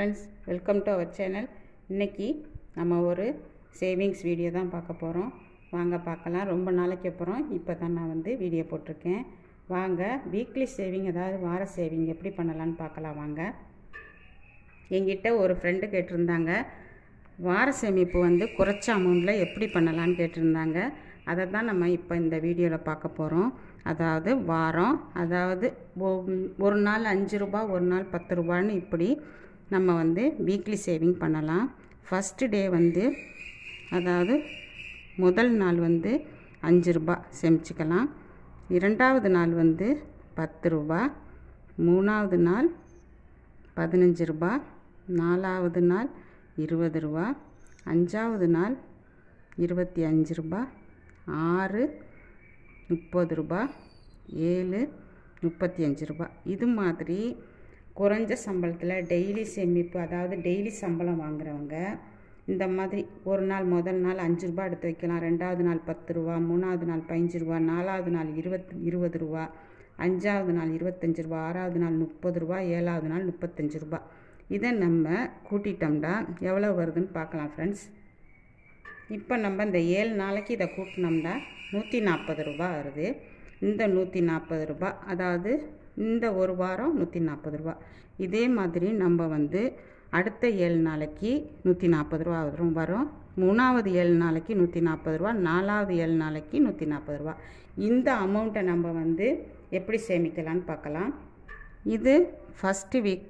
friends welcome to our channel இன்றைக்கி நம்ம ஒரு சேவிங்ஸ் வீடியோ தான் பார்க்க போகிறோம் வாங்க பார்க்கலாம் ரொம்ப நாளைக்கு அப்புறம் இப்போ தான் நான் வந்து வீடியோ போட்டிருக்கேன் வாங்க வீக்லி சேவிங் அதாவது வார சேவிங் எப்படி பண்ணலான்னு பார்க்கலாம் வாங்க என்கிட்ட ஒரு ஃப்ரெண்டு கேட்டிருந்தாங்க வார சேமிப்பு வந்து குறைச்ச அமௌண்ட்டில் எப்படி பண்ணலான்னு கேட்டிருந்தாங்க அதை தான் நம்ம இப்போ இந்த வீடியோவில் பார்க்க போகிறோம் அதாவது வாரம் அதாவது ஒ- ஒரு நாள் அஞ்சு ரூபா ஒரு நாள் பத்து ரூபான்னு இப்படி நம்ம வந்து வீக்லி சேவிங் பண்ணலாம் ஃபஸ்ட்டு டே வந்து அதாவது முதல் நாள் வந்து அஞ்சு ரூபா சேமிச்சுக்கலாம் இரண்டாவது நாள் வந்து பத்து ரூபா மூணாவது நாள் பதினஞ்சு ரூபா நாலாவது நாள் இருபது ரூபா அஞ்சாவது நாள் இருபத்தி அஞ்சு ரூபா ஆறு முப்பது ரூபா ஏழு முப்பத்தி அஞ்சு ரூபா இது மாதிரி குறைஞ்ச சம்பளத்தில் டெய்லி சேமிப்பு அதாவது டெய்லி சம்பளம் வாங்குறவங்க இந்த மாதிரி ஒரு நாள் முதல் நாள் அஞ்சு ரூபா எடுத்து வைக்கலாம் ரெண்டாவது நாள் பத்து ரூபா மூணாவது நாள் பதினஞ்சு ரூபா நாலாவது நாள் இருபத் இருபது ரூபா அஞ்சாவது நாள் இருபத்தஞ்சு ரூபா ஆறாவது நாள் முப்பது ரூபா ஏழாவது நாள் முப்பத்தஞ்சு ரூபா இதை நம்ம கூட்டிட்டோம்னா எவ்வளோ வருதுன்னு பார்க்கலாம் ஃப்ரெண்ட்ஸ் இப்போ நம்ம இந்த ஏழு நாளைக்கு இதை கூட்டினோம்னா நூற்றி நாற்பது ரூபா வருது இந்த நூற்றி நாற்பது ரூபா அதாவது இந்த ஒரு வாரம் நூற்றி நாற்பது ரூபா இதே மாதிரி நம்ம வந்து அடுத்த ஏழு நாளைக்கு நூற்றி நாற்பது ரூபா வரும் வரும் மூணாவது ஏழு நாளைக்கு நூற்றி நாற்பது ரூபா நாலாவது ஏழு நாளைக்கு நூற்றி நாற்பது ரூபா இந்த அமௌண்ட்டை நம்ம வந்து எப்படி சேமிக்கலாம்னு பார்க்கலாம் இது ஃபஸ்ட்டு வீக்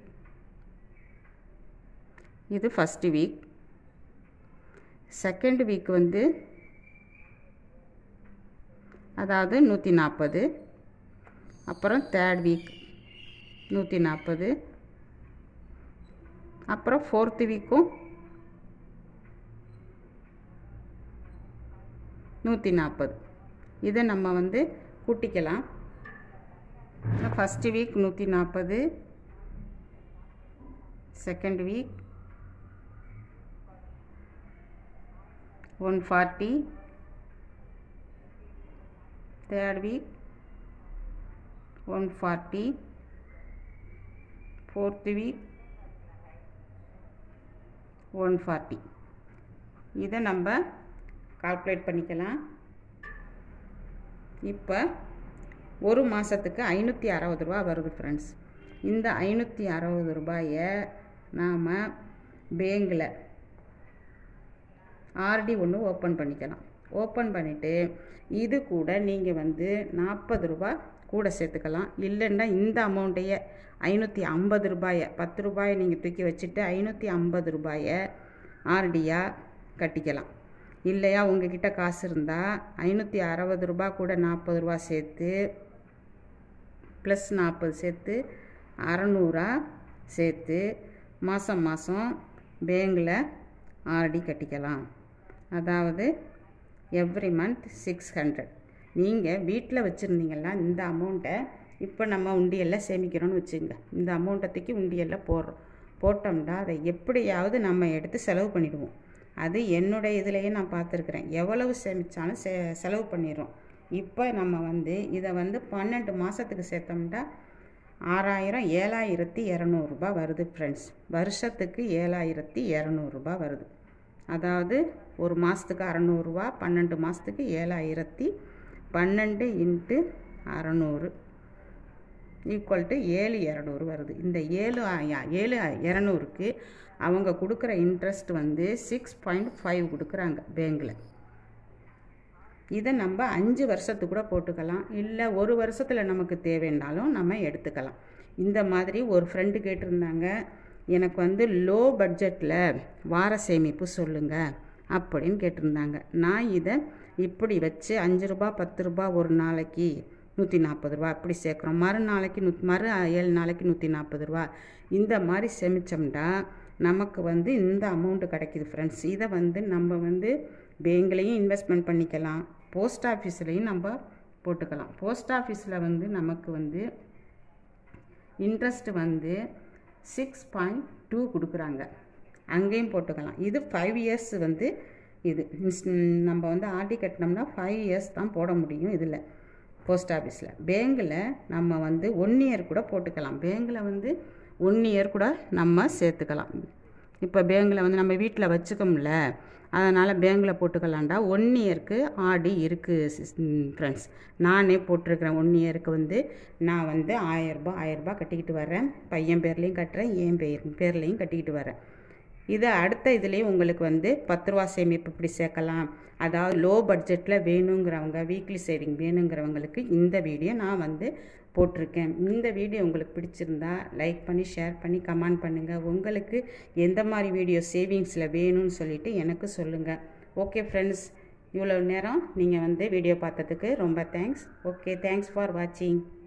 இது ஃபஸ்ட்டு வீக் செகண்ட் வீக் வந்து அதாவது நூற்றி நாற்பது அப்புறம் தேர்ட் வீக் நூற்றி நாற்பது அப்புறம் ஃபோர்த்து வீக்கும் நூற்றி நாற்பது இதை நம்ம வந்து கூட்டிக்கலாம் ஃபஸ்ட்டு வீக் நூற்றி நாற்பது second week one forty third week one forty fourth week one forty இதை நம்ம கால்குலேட் பண்ணிக்கலாம் இப்போ ஒரு மாதத்துக்கு ஐநூற்றி அறுபது ரூபா வருது ஃப்ரெண்ட்ஸ் இந்த ஐநூற்றி அறுபது ரூபாயை நாம் பேங்கில் ஆர்டி ஒன்று ஓப்பன் பண்ணிக்கலாம் ஓப்பன் பண்ணிவிட்டு இது கூட நீங்கள் வந்து நாற்பது ரூபா கூட சேர்த்துக்கலாம் இல்லைன்னா இந்த அமௌண்ட்டையே ஐநூற்றி ஐம்பது ரூபாயை பத்து ரூபாயை நீங்கள் தூக்கி வச்சுட்டு ஐநூற்றி ஐம்பது ரூபாயை ஆர்டியாக கட்டிக்கலாம் இல்லையா உங்ககிட்ட காசு இருந்தால் ஐநூற்றி அறுபது ரூபா கூட நாற்பது ரூபா சேர்த்து ப்ளஸ் நாற்பது சேர்த்து அறநூறா சேர்த்து மாதம் மாதம் பேங்கில் ஆர்டி கட்டிக்கலாம் அதாவது எவ்ரி மந்த் சிக்ஸ் ஹண்ட்ரட் நீங்கள் வீட்டில் வச்சுருந்தீங்கன்னா இந்த அமௌண்ட்டை இப்போ நம்ம உண்டியலில் சேமிக்கிறோன்னு வச்சுங்க இந்த அமௌண்ட்டை தூக்கி உண்டியலில் போடுறோம் போட்டோம்னா அதை எப்படியாவது நம்ம எடுத்து செலவு பண்ணிடுவோம் அது என்னுடைய இதுலேயே நான் பார்த்துருக்குறேன் எவ்வளவு சேமித்தாலும் செ செலவு பண்ணிடுறோம் இப்போ நம்ம வந்து இதை வந்து பன்னெண்டு மாதத்துக்கு சேர்த்தோம்னா ஆறாயிரம் ஏழாயிரத்தி இரநூறுபா வருது ஃப்ரெண்ட்ஸ் வருஷத்துக்கு ஏழாயிரத்தி இரநூறுபா வருது அதாவது ஒரு மாதத்துக்கு அறநூறுரூவா பன்னெண்டு மாதத்துக்கு ஏழாயிரத்தி பன்னெண்டு இன்ட்டு அறநூறு ஈக்குவல் டு ஏழு இரநூறு வருது இந்த ஏழு ஆ- ஏழு இரநூறுக்கு அவங்க கொடுக்குற இன்ட்ரெஸ்ட் வந்து சிக்ஸ் பாயிண்ட் ஃபைவ் கொடுக்குறாங்க பேங்கில் இதை நம்ம அஞ்சு வருஷத்துக்கு கூட போட்டுக்கலாம் இல்லை ஒரு வருஷத்தில் நமக்கு தேவைன்னாலும் நம்ம எடுத்துக்கலாம் இந்த மாதிரி ஒரு ஃப்ரெண்டு கேட்டிருந்தாங்க எனக்கு வந்து லோ பட்ஜெட்டில் வார சேமிப்பு சொல்லுங்கள் அப்படின்னு கேட்டிருந்தாங்க நான் இதை இப்படி வச்சு அஞ்சு ரூபா பத்து ரூபா ஒரு நாளைக்கு நூற்றி நாற்பது ரூபா இப்படி சேர்க்குறோம் மறுநாளைக்கு நூ மறு ஏழு நாளைக்கு நூற்றி நாற்பது ரூபா இந்த மாதிரி சேமித்தோம்னா நமக்கு வந்து இந்த அமௌண்ட்டு கிடைக்கிது ஃப்ரெண்ட்ஸ் இதை வந்து நம்ம வந்து பேங்க்லேயும் இன்வெஸ்ட்மெண்ட் பண்ணிக்கலாம் போஸ்ட் ஆஃபீஸ்லேயும் நம்ம போட்டுக்கலாம் போஸ்ட் ஆஃபீஸில் வந்து நமக்கு வந்து இன்ட்ரெஸ்ட் வந்து சிக்ஸ் பாயிண்ட் டூ கொடுக்குறாங்க அங்கேயும் போட்டுக்கலாம் இது ஃபைவ் இயர்ஸ் வந்து இது இன்ஸ்- நம்ம வந்து ஆர்டி கட்டினோம்னா ஃபைவ் இயர்ஸ் தான் போட முடியும் இதில் போஸ்ட் ஆஃபீஸில் பேங்கில் நம்ம வந்து ஒன் இயர் கூட போட்டுக்கலாம் பேங்கில் வந்து ஒன் இயர் கூட நம்ம சேர்த்துக்கலாம் இப்போ பேங்கில் வந்து நம்ம வீட்டில் வச்சுக்கோம்ல அதனால் பேங்கில் போட்டுக்கலாம்டா ஒன் இயருக்கு ஆடி இருக்குது ஃப்ரெண்ட்ஸ் நானே போட்டிருக்கிறேன் ஒன் இயருக்கு வந்து நான் வந்து ஆயரரூபா ஆயரரூபா கட்டிக்கிட்டு வரேன் பையன் பேர்லேயும் கட்டுறேன் என் பேர் பேர்லேயும் கட்டிக்கிட்டு வரேன் இது அடுத்த இதுலேயும் உங்களுக்கு வந்து பத்து ரூபா சேமிப்பு இப்படி சேர்க்கலாம் அதாவது லோ பட்ஜெட்டில் வேணுங்கிறவங்க வீக்லி சேவிங் வேணுங்கிறவங்களுக்கு இந்த வீடியோ நான் வந்து போட்டிருக்கேன் இந்த வீடியோ உங்களுக்கு பிடிச்சிருந்தா லைக் பண்ணி ஷேர் பண்ணி கமெண்ட் பண்ணுங்கள் உங்களுக்கு எந்த மாதிரி வீடியோ சேவிங்ஸில் வேணும்னு சொல்லிவிட்டு எனக்கு சொல்லுங்கள் ஓகே ஃப்ரெண்ட்ஸ் இவ்வளோ நேரம் நீங்கள் வந்து வீடியோ பார்த்ததுக்கு ரொம்ப தேங்க்ஸ் ஓகே தேங்க்ஸ் ஃபார் வாட்சிங்